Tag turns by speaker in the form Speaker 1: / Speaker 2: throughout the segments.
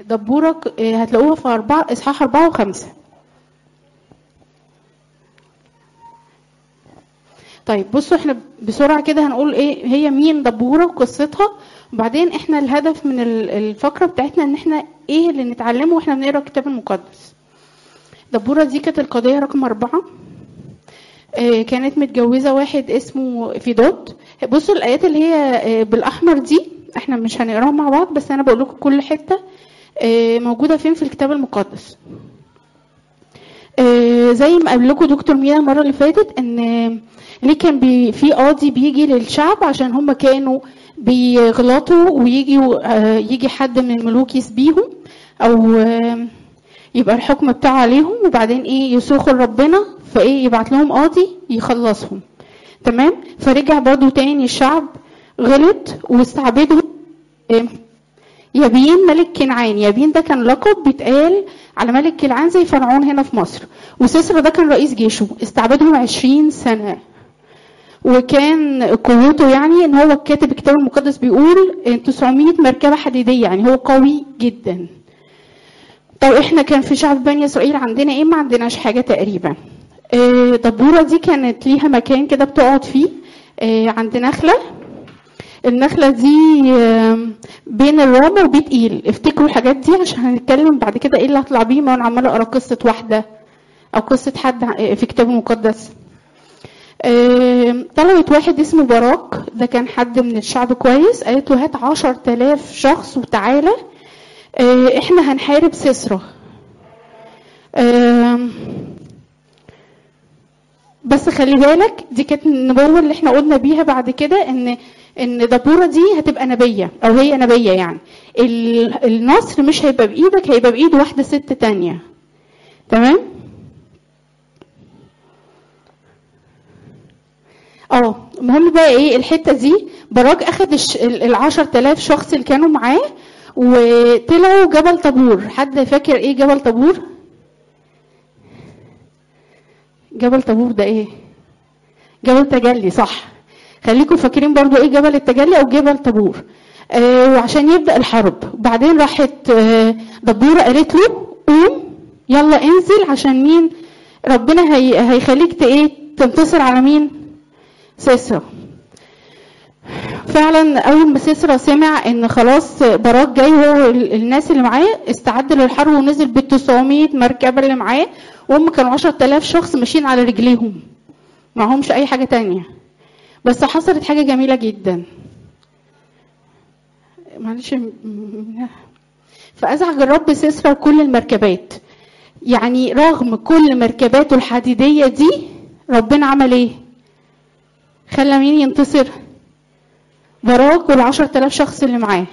Speaker 1: دبورة ك- آه، هتلاقوها في أربعة إصحاح أربعة وخمسة طيب بصوا احنا بسرعة كده هنقول ايه هي مين دبورة وقصتها وبعدين احنا الهدف من ال- الفقرة بتاعتنا ان احنا ايه اللي نتعلمه واحنا بنقرا الكتاب المقدس دبورة دي كانت القضية رقم أربعة آه، كانت متجوزة واحد اسمه فيدوت بصوا الآيات اللي هي آه، بالأحمر دي احنا مش هنقراها مع بعض بس أنا بقول لكم كل حتة آه، موجودة فين في الكتاب المقدس آه، زي ما قال لكم دكتور مينا المرة اللي فاتت ان آه، ليه كان بي في قاضي بيجي للشعب عشان هم كانوا بيغلطوا ويجي آه، يجي حد من الملوك يسبيهم او آه، يبقى الحكم بتاعه عليهم وبعدين ايه يسوخوا لربنا فايه يبعت لهم قاضي يخلصهم تمام فرجع برضو تاني الشعب غلط واستعبدهم إيه؟ يابين ملك كنعان يابين ده كان لقب بيتقال على ملك كنعان زي فرعون هنا في مصر وسيسرا ده كان رئيس جيشه استعبدهم عشرين سنة وكان قوته يعني ان هو كاتب الكتاب المقدس بيقول 900 مركبة حديدية يعني هو قوي جدا طب احنا كان في شعب بني اسرائيل عندنا ايه ما عندناش حاجه تقريبا آه، دبوره دي كانت ليها مكان كده بتقعد فيه آه، عند نخله النخله دي آه، بين الرامه وبيت ايل افتكروا الحاجات دي عشان هنتكلم بعد كده ايه اللي هطلع بيه ما انا عماله اقرا قصه واحده او قصه حد ع- في كتاب مقدس آه، طلبت واحد اسمه باراك ده كان حد من الشعب كويس قالت له هات عشر تلاف شخص وتعالى آه، احنا هنحارب سيسرا آم، بس خلي بالك دي كانت النبوه اللي احنا قلنا بيها بعد كده ان ان دبوره دي هتبقى نبيه او هي نبيه يعني ال- النصر مش هيبقى بايدك هيبقى بايد واحده ست تانية تمام اه المهم بقى ايه الحته دي براك اخد الش- ال ال 10000 شخص اللي كانوا معاه وطلعوا جبل طابور حد فاكر ايه جبل طابور جبل طابور ده ايه جبل تجلي صح خليكم فاكرين برضو ايه جبل التجلي او جبل طابور آه وعشان يبدا الحرب بعدين راحت آه دبوره قالت له قوم يلا انزل عشان مين ربنا هي هيخليك ت- ايه تنتصر على مين سيسرا فعلا اول ما سيسرا سمع ان خلاص باراك جاي هو ال- الناس اللي معاه استعد للحرب ونزل بال 900 مركبه اللي معاه وهم كانوا 10000 شخص ماشيين على رجليهم معهمش اي حاجه تانية بس حصلت حاجه جميله جدا معلش م- م- فازعج الرب سيسرا وكل المركبات يعني رغم كل مركباته الحديديه دي ربنا عمل ايه خلى مين ينتصر باراك والعشر تلاف شخص اللي معاه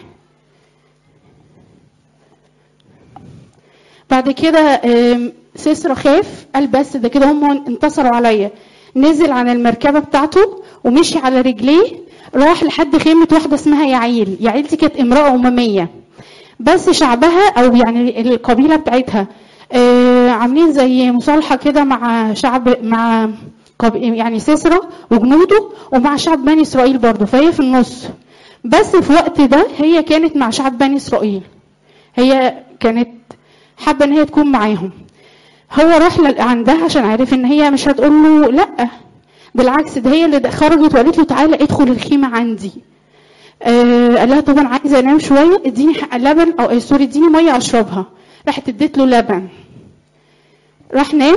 Speaker 1: بعد كده آم، سيسرا خاف قال بس ده كده هم انتصروا عليا نزل عن المركبة بتاعته ومشي على رجليه راح لحد خيمة واحدة اسمها يعيل يعيل دي كانت امرأة أممية بس شعبها أو يعني القبيلة بتاعتها آه، عاملين زي مصالحة كده مع شعب مع قب- يعني سيسرا وجنوده ومع شعب بني إسرائيل برضه فهي في النص بس في وقت ده هي كانت مع شعب بني إسرائيل هي كانت حابة إن هي تكون معاهم هو راح لل- عندها عشان عارف ان هي مش هتقول له لا بالعكس ده هي اللي خرجت وقالت له تعالى ادخل الخيمه عندي آه قال لها طبعا عايزه انام شويه اديني حق لبن او آه، سوري اديني ميه اشربها راحت اديت له لبن راح نام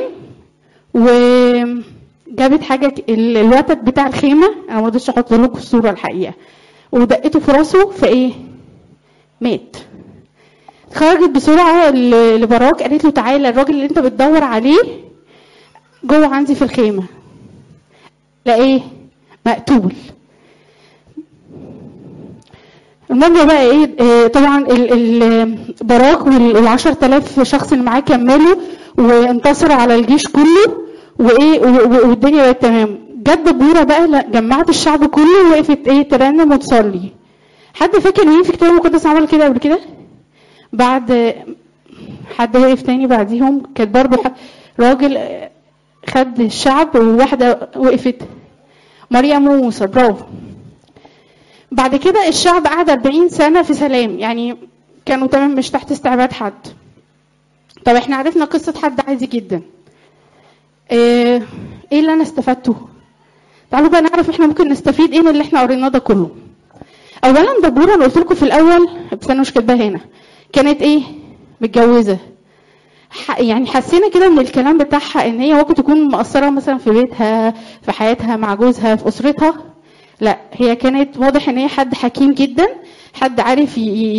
Speaker 1: وجابت حاجه ك- ال- الوتد بتاع الخيمه انا ما رضيتش احط لكم الصوره الحقيقه ودقته في راسه فايه مات خرجت بسرعه ل- لبراك قالت له تعالى الراجل اللي انت بتدور عليه جوه عندي في الخيمه لقيه مقتول المهم بقى ايه آه، طبعا ال- ال- براك وال 10000 شخص اللي معاه كملوا وانتصروا على الجيش كله وايه و- و- والدنيا بقت تمام جت دبوره بقى لا، جمعت الشعب كله وقفت ايه ترنم وتصلي حد فاكر مين في الكتاب المقدس عمل كده قبل كده؟ بعد حد وقف تاني بعديهم كانت برضه ح- راجل خد الشعب وواحدة وقفت مريم وموسى برافو بعد كده الشعب قعد 40 سنة في سلام يعني كانوا تمام مش تحت استعباد حد طب احنا عرفنا قصة حد عادي جدا اه ايه اللي انا استفدته تعالوا بقى نعرف احنا ممكن نستفيد ايه من اللي احنا قريناه ده كله اولا دبوره انا قلت لكم في الاول بس انا مش كاتباها هنا كانت ايه متجوزه يعني حسينا كده من الكلام بتاعها ان هي ممكن تكون مقصره مثلا في بيتها في حياتها مع جوزها في اسرتها لا هي كانت واضح ان هي حد حكيم جدا حد عارف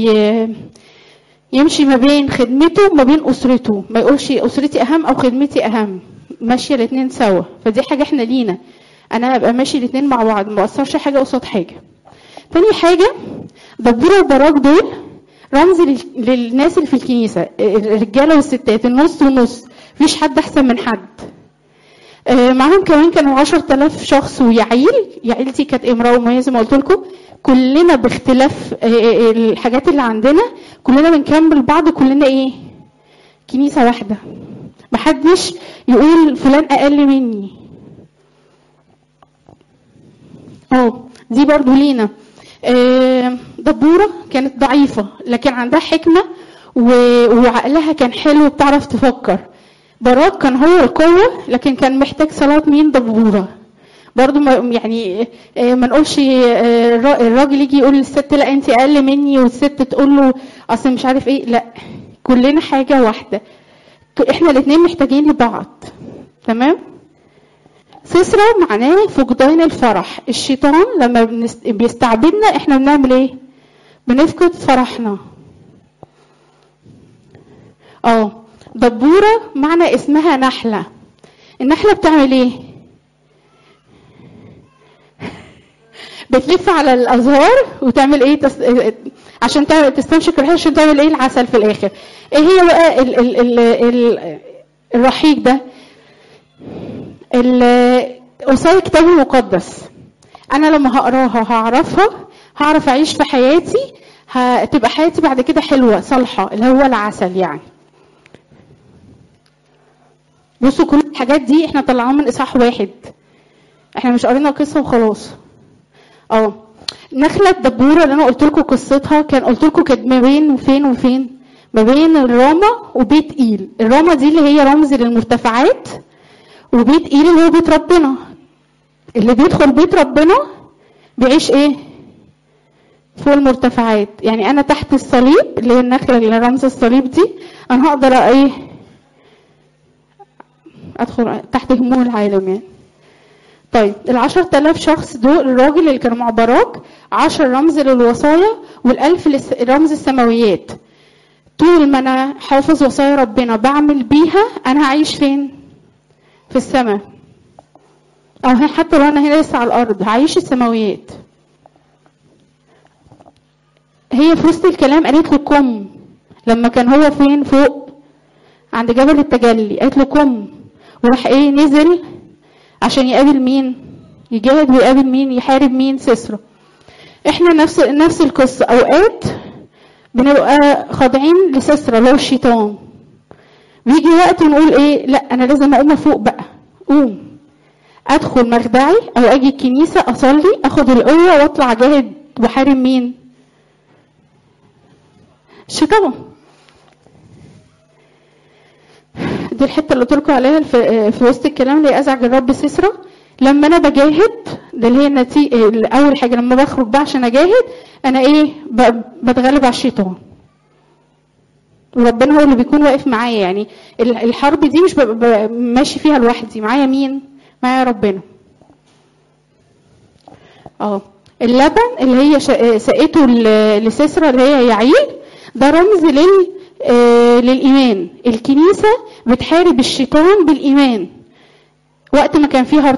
Speaker 1: يمشي ما بين خدمته وما بين اسرته ما يقولش اسرتي اهم او خدمتي اهم ماشيه الاثنين سوا فدي حاجه احنا لينا انا ابقى ماشي الاثنين مع بعض ما اقصرش حاجه قصاد حاجه تاني حاجه دبوره وبراك دول رمز للناس اللي في الكنيسه الرجاله والستات النص ونص مفيش حد احسن من حد معاهم كمان كانوا 10000 شخص ويعيل يعيل دي كانت امراه مميزه ما قلت لكم كلنا باختلاف الحاجات اللي عندنا كلنا بنكمل بعض كلنا ايه كنيسه واحده محدش يقول فلان اقل مني اه دي برضو لينا دبورة كانت ضعيفة لكن عندها حكمة وعقلها كان حلو بتعرف تفكر براك كان هو القوة لكن كان محتاج صلاة مين دبورة برضو ما يعني ما نقولش الراجل يجي يقول للست لا انت اقل مني والست تقول له اصل مش عارف ايه لا كلنا حاجة واحدة احنا الاثنين محتاجين لبعض تمام سسرة معناه فقدان الفرح الشيطان لما بيستعبدنا احنا بنعمل ايه بنفقد فرحنا اه دبورة معنى اسمها نحلة النحلة بتعمل ايه بتلف على الازهار وتعمل ايه تس... عشان تعمل تستنشق الريحه عشان تعمل ايه العسل في الاخر ايه هي بقى ال... ال... ال... ال... الرحيق ده وصايا الكتاب المقدس انا لما هقراها هعرفها هعرف اعيش في حياتي هتبقى حياتي بعد كده حلوه صالحه اللي هو العسل يعني بصوا كل الحاجات دي احنا طلعناها من اصحاح واحد احنا مش قرينا قصه وخلاص اه نخلة دبورة اللي انا قلت لكم قصتها كان قلت لكم كانت ما بين وفين وفين ما بين الراما وبيت ايل الراما دي اللي هي رمز للمرتفعات وبيت ايل اللي هو بيت ربنا اللي بيدخل بيت ربنا بيعيش ايه فوق المرتفعات يعني انا تحت الصليب اللي هي النخله اللي رمز الصليب دي انا هقدر ايه ادخل تحت هموم العالم يعني طيب العشر تلاف شخص دول الراجل اللي كانوا مع براك عشر رمز للوصايا والألف رمز السماويات طول ما أنا حافظ وصايا ربنا بعمل بيها أنا هعيش فين؟ في السماء أو حتى لو أنا هنا لسه على الأرض هعيش السماويات هي في وسط الكلام قالت له قم لما كان هو فين فوق عند جبل التجلي قالت له قم وراح ايه نزل عشان يقابل مين يجاهد ويقابل مين يحارب مين سسرة احنا نفس نفس القصة اوقات بنبقى خاضعين لسسرة اللي هو الشيطان بيجي وقت نقول ايه لا انا لازم اقوم فوق بقى قوم ادخل مخدعي او اجي الكنيسة اصلي اخد القوة واطلع اجاهد واحارب مين الشيطان دي الحته اللي قلت لكم عليها في, في وسط الكلام اللي ازعج الرب سسرة لما انا بجاهد ده اللي هي النتيجه اول حاجه لما بخرج بقى عشان اجاهد انا ايه بتغلب على الشيطان وربنا هو اللي بيكون واقف معايا يعني الحرب دي مش ببقى ماشي فيها لوحدي معايا مين معايا ربنا اه اللبن اللي هي سقيته لسسرة اللي هي يعيل ده رمز لل آه للايمان الكنيسه بتحارب الشيطان بالايمان وقت ما كان فيها